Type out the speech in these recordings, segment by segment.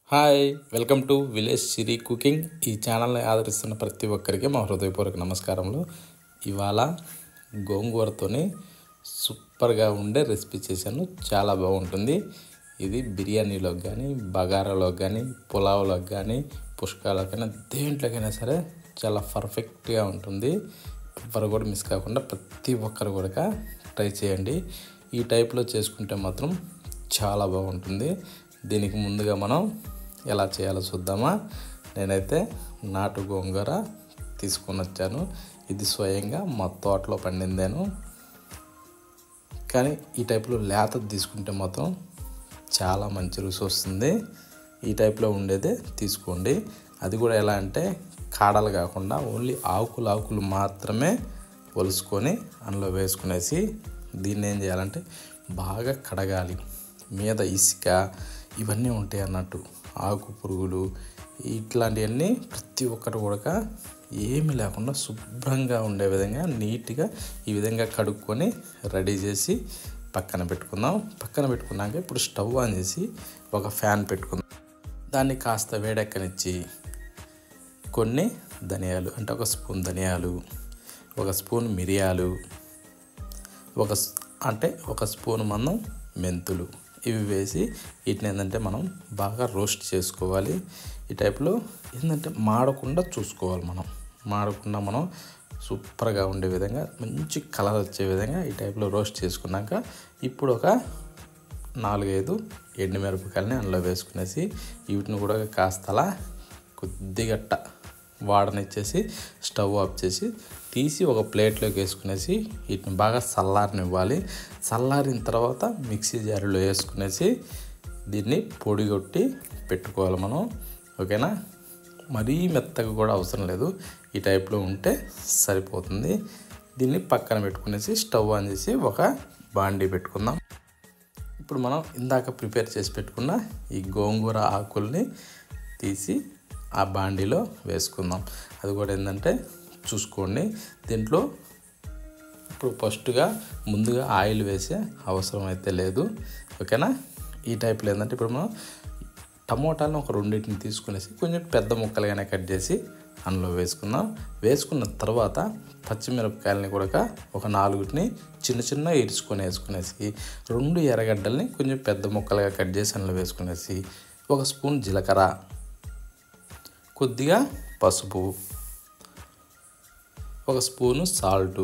hi welcome to village Siri cooking ఈ ఛానల్ని ఆదరిస్తున్న ప్రతి ఒక్కరికి మా హృదయపూర్వక నమస్కారములు ఇవాళ గోంగూరతోని సూపర్గా ఉండే రెసిపీ చేశాను చాలా బాగుంటుంది ఇది బిర్యానీలోకి కానీ బగారాలోకి కానీ పులావ్లోకి కానీ పుష్కాలకు కానీ దేంట్లోకైనా సరే చాలా పర్ఫెక్ట్గా ఉంటుంది ఎవరు కూడా మిస్ కాకుండా ప్రతి ఒక్కరు కూడా ట్రై చేయండి ఈ టైప్లో చేసుకుంటే మాత్రం చాలా బాగుంటుంది దీనికి ముందుగా మనం ఎలా చేయాలో చూద్దామా నేనైతే నాటు గోంగూర తీసుకొని వచ్చాను ఇది స్వయంగా మా తోటలో పండిందాను కానీ ఈ టైప్లో లేత తీసుకుంటే మాత్రం చాలా మంచి రుచి వస్తుంది ఈ టైప్లో ఉండేదే తీసుకోండి అది కూడా ఎలా అంటే కాడలు కాకుండా ఓన్లీ ఆకులు ఆకులు మాత్రమే ఒలుసుకొని అందులో వేసుకునేసి దీన్ని ఏం చేయాలంటే బాగా కడగాలి మీద ఇసుక ఇవన్నీ ఉంటాయి అన్నట్టు ఆకు పురుగులు ఇట్లాంటివన్నీ ప్రతి ఒక్కటి కూడా ఏమి లేకుండా శుభ్రంగా ఉండే విధంగా నీట్గా ఈ విధంగా కడుక్కొని రెడీ చేసి పక్కన పెట్టుకుందాం పక్కన పెట్టుకున్నాక ఇప్పుడు స్టవ్ ఆన్ చేసి ఒక ఫ్యాన్ పెట్టుకుందాం దాన్ని కాస్త వేడెక్కనిచ్చి కొన్ని ధనియాలు అంటే ఒక స్పూన్ ధనియాలు ఒక స్పూన్ మిరియాలు ఒక స్- అంటే ఒక స్పూన్ మందం మెంతులు ఇవి వేసి వీటిని ఏంటంటే మనం బాగా రోస్ట్ చేసుకోవాలి ఈ టైప్లో ఏంటంటే మాడకుండా చూసుకోవాలి మనం మాడకుండా మనం సూపర్గా ఉండే విధంగా మంచి కలర్ వచ్చే విధంగా ఈ టైప్లో రోస్ట్ చేసుకున్నాక ఇప్పుడు ఒక నాలుగైదు ఎండుమిరపకాయలని అందులో వేసుకునేసి వీటిని కూడా కాస్తలా కొద్దిగట్ట వాడనిచ్చేసి స్టవ్ ఆఫ్ చేసి తీసి ఒక ప్లేట్లోకి వేసుకునేసి వీటిని బాగా చల్లారనివ్వాలి చల్లారిన తర్వాత మిక్సీ జారులో వేసుకునేసి దీన్ని పొడి కొట్టి పెట్టుకోవాలి మనం ఓకేనా మరీ మెత్తగా కూడా అవసరం లేదు ఈ టైప్లో ఉంటే సరిపోతుంది దీన్ని పక్కన పెట్టుకునేసి స్టవ్ ఆన్ చేసి ఒక బాండీ పెట్టుకుందాం ఇప్పుడు మనం ఇందాక ప్రిపేర్ చేసి పెట్టుకున్న ఈ గోంగూర ఆకుల్ని తీసి ఆ బాండీలో వేసుకుందాం అది కూడా ఏంటంటే చూసుకోండి దీంట్లో ఇప్పుడు ఫస్ట్గా ముందుగా ఆయిల్ వేసే అవసరం అయితే లేదు ఓకేనా ఈ టైప్లో ఏంటంటే ఇప్పుడు మనం టమోటాలను ఒక రెండింటిని తీసుకునేసి కొంచెం పెద్ద ముక్కలుగానే కట్ చేసి అందులో వేసుకుందాం వేసుకున్న తర్వాత పచ్చిమిరపకాయలని కూడా ఒక నాలుగుటిని చిన్న చిన్న ఇరుచుకొని వేసుకునేసి రెండు ఎర్రగడ్డల్ని కొంచెం పెద్ద ముక్కలుగా కట్ చేసి అందులో వేసుకునేసి ఒక స్పూన్ జీలకర్ర కొద్దిగా పసుపు ఒక స్పూను సాల్టు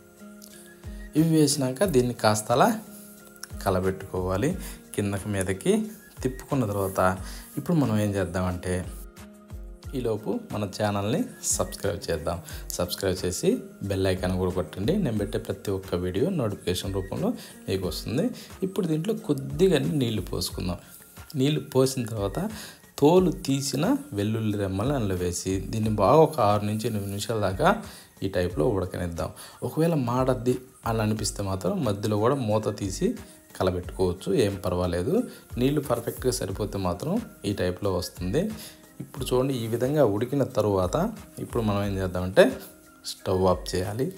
ఇవి వేసినాక దీన్ని కాస్తలా కలబెట్టుకోవాలి కిందకి మీదకి తిప్పుకున్న తర్వాత ఇప్పుడు మనం ఏం చేద్దామంటే ఈలోపు మన ఛానల్ని సబ్స్క్రైబ్ చేద్దాం సబ్స్క్రైబ్ చేసి బెల్ ఐకాన్ కూడా కొట్టండి నేను పెట్టే ప్రతి ఒక్క వీడియో నోటిఫికేషన్ రూపంలో మీకు వస్తుంది ఇప్పుడు దీంట్లో కొద్దిగా నీళ్లు పోసుకుందాం నీళ్లు పోసిన తర్వాత తోలు తీసిన వెల్లుల్లి రెమ్మల్ని అందులో వేసి దీన్ని బాగా ఒక ఆరు నుంచి ఎనిమిది నిమిషాల దాకా ఈ టైప్లో ఉడకనిద్దాం ఒకవేళ మాడద్ది అని అనిపిస్తే మాత్రం మధ్యలో కూడా మూత తీసి కలబెట్టుకోవచ్చు ఏం పర్వాలేదు నీళ్లు పర్ఫెక్ట్గా సరిపోతే మాత్రం ఈ టైప్లో వస్తుంది ఇప్పుడు చూడండి ఈ విధంగా ఉడికిన తరువాత ఇప్పుడు మనం ఏం చేద్దామంటే స్టవ్ ఆఫ్ చేయాలి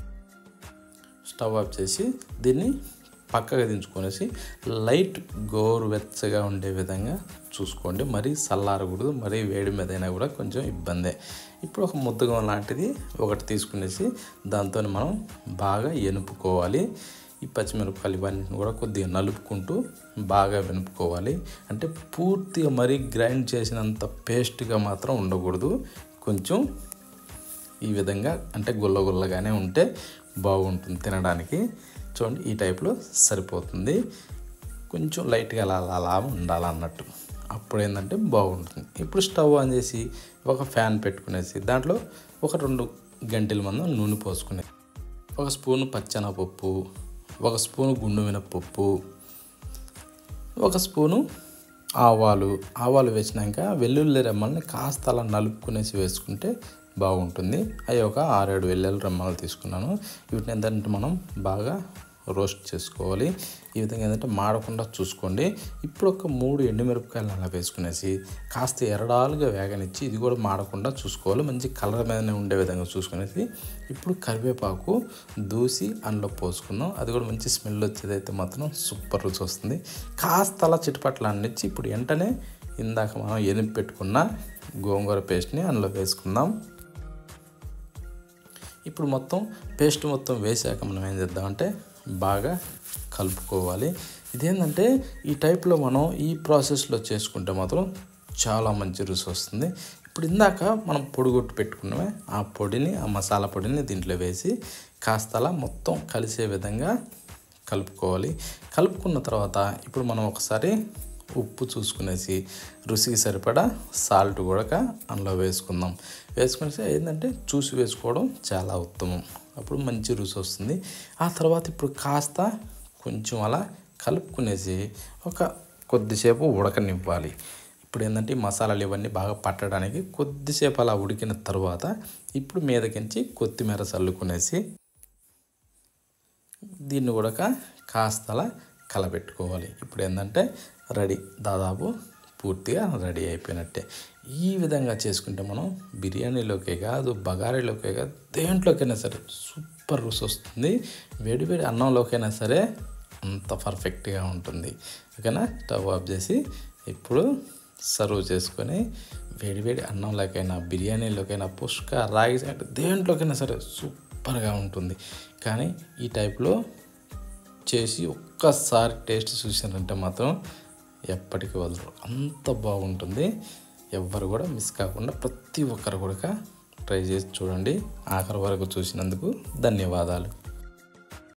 స్టవ్ ఆఫ్ చేసి దీన్ని పక్కగా దించుకొనేసి లైట్ గోరువెచ్చగా ఉండే విధంగా చూసుకోండి మరీ చల్లారకూడదు మరీ వేడి మీద అయినా కూడా కొంచెం ఇబ్బందే ఇప్పుడు ఒక ముద్దగం లాంటిది ఒకటి తీసుకునేసి దాంతో మనం బాగా ఎనుపుకోవాలి ఈ పచ్చిమిరపకాయలు ఇవన్నీ కూడా కొద్దిగా నలుపుకుంటూ బాగా వెనుపుకోవాలి అంటే పూర్తిగా మరీ గ్రైండ్ చేసినంత పేస్ట్గా మాత్రం ఉండకూడదు కొంచెం ఈ విధంగా అంటే గుల్ల గుల్లగానే ఉంటే బాగుంటుంది తినడానికి చూడండి ఈ టైప్లో సరిపోతుంది కొంచెం లైట్గా అలా అలా అలా ఉండాలన్నట్టు అప్పుడు ఏంటంటే బాగుంటుంది ఇప్పుడు స్టవ్ ఆన్ చేసి ఒక ఫ్యాన్ పెట్టుకునేసి దాంట్లో ఒక రెండు గంటల మందం నూనె పోసుకునే ఒక స్పూను పచ్చెనపప్పు ఒక స్పూను గుండు మినపప్పు ఒక స్పూను ఆవాలు ఆవాలు వేసినాక వెల్లుల్లి రెమ్మల్ని కాస్త అలా నలుపుకునేసి వేసుకుంటే బాగుంటుంది అవి ఒక ఆరేడు వెల్లుల్లి రెమ్మలు తీసుకున్నాను వీటిని ఏంటంటే మనం బాగా రోస్ట్ చేసుకోవాలి ఈ విధంగా ఏంటంటే మాడకుండా చూసుకోండి ఇప్పుడు ఒక మూడు ఎండుమిరపకాయలు అలా వేసుకునేసి కాస్త ఎరడాలుగా వేగనిచ్చి ఇది కూడా మాడకుండా చూసుకోవాలి మంచి కలర్ మీదనే ఉండే విధంగా చూసుకునేసి ఇప్పుడు కరివేపాకు దూసి అందులో పోసుకుందాం అది కూడా మంచి స్మెల్ వచ్చేదైతే మాత్రం సూపర్ రుచి వస్తుంది కాస్త అలా చిటపట్ల అన్నిచ్చి ఇప్పుడు వెంటనే ఇందాక మనం ఎనిపి పెట్టుకున్న గోంగూర పేస్ట్ని అందులో వేసుకుందాం ఇప్పుడు మొత్తం పేస్ట్ మొత్తం వేసాక మనం ఏం చేద్దామంటే బాగా కలుపుకోవాలి ఇదేంటంటే ఈ టైప్లో మనం ఈ ప్రాసెస్లో చేసుకుంటే మాత్రం చాలా మంచి రుచి వస్తుంది ఇప్పుడు ఇందాక మనం పొడిగొట్టు పెట్టుకున్నామే ఆ పొడిని ఆ మసాలా పొడిని దీంట్లో వేసి కాస్త అలా మొత్తం కలిసే విధంగా కలుపుకోవాలి కలుపుకున్న తర్వాత ఇప్పుడు మనం ఒకసారి ఉప్పు చూసుకునేసి రుచికి సరిపడా సాల్ట్ కూడా అందులో వేసుకుందాం వేసుకునేసి ఏంటంటే చూసి వేసుకోవడం చాలా ఉత్తమం అప్పుడు మంచి రుచి వస్తుంది ఆ తర్వాత ఇప్పుడు కాస్త కొంచెం అలా కలుపుకునేసి ఒక కొద్దిసేపు ఉడకనివ్వాలి ఇప్పుడు ఏంటంటే ఈ మసాలాలు ఇవన్నీ బాగా పట్టడానికి కొద్దిసేపు అలా ఉడికిన తర్వాత ఇప్పుడు మీదకించి కొత్తిమీర చల్లుకునేసి దీన్ని కూడా కాస్త అలా కలబెట్టుకోవాలి ఇప్పుడు ఏంటంటే రెడీ దాదాపు పూర్తిగా రెడీ అయిపోయినట్టే ఈ విధంగా చేసుకుంటే మనం బిర్యానీలోకే కాదు బగారీలోకే కాదు దేంట్లోకైనా సరే సూపర్ రుచి వస్తుంది వేడి వేడి అన్నంలోకైనా సరే అంత పర్ఫెక్ట్గా ఉంటుంది ఓకేనా స్టవ్ ఆఫ్ చేసి ఇప్పుడు సర్వ్ చేసుకొని వేడివేడి అన్నంలోకైనా బిర్యానీలోకైనా పుష్క రాగి సంగటి దేంట్లోకైనా సరే సూపర్గా ఉంటుంది కానీ ఈ టైప్లో చేసి ఒక్కసారి టేస్ట్ చూసారంటే మాత్రం ఎప్పటికీ వదలరు అంత బాగుంటుంది ఎవ్వరు కూడా మిస్ కాకుండా ప్రతి ఒక్కరు కూడా ట్రై చేసి చూడండి ఆఖరి వరకు చూసినందుకు ధన్యవాదాలు